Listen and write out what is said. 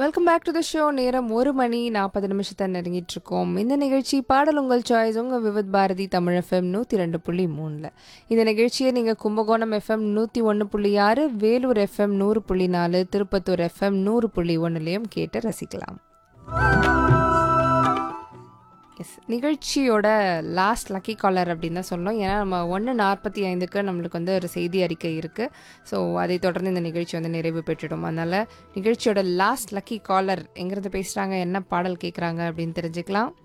welcome back to the show நேரம் ஒரு மணி நாற்பது நிமிஷத்தை நெருங்கிட்டு இருக்கோம் இந்த நிகழ்ச்சி பாடல் உங்கள் சாய்ஸ் உங்கள் விவித் பாரதி தமிழ் எஃப்எம் நூற்றி ரெண்டு புள்ளி மூணில் இந்த நிகழ்ச்சியை நீங்கள் கும்பகோணம் எஃப்எம் நூற்றி ஒன்று புள்ளி ஆறு வேலூர் எஃப்எம் நூறு புள்ளி நாலு திருப்பத்தூர் எஃப்எம் நூறு புள்ளி ஒன்றுலேயும் கேட்டு ரசிக்கலாம் எஸ் நிகழ்ச்சியோட லாஸ்ட் லக்கி காலர் அப்படின்னு தான் சொல்லணும் ஏன்னா நம்ம ஒன்று நாற்பத்தி ஐந்துக்கு நம்மளுக்கு வந்து ஒரு செய்தி அறிக்கை இருக்குது ஸோ அதை தொடர்ந்து இந்த நிகழ்ச்சி வந்து நிறைவு பெற்றுடும் அதனால் நிகழ்ச்சியோட லாஸ்ட் லக்கி காலர் எங்கிறது பேசுகிறாங்க என்ன பாடல் கேட்குறாங்க அப்படின்னு தெரிஞ்சுக்கலாம்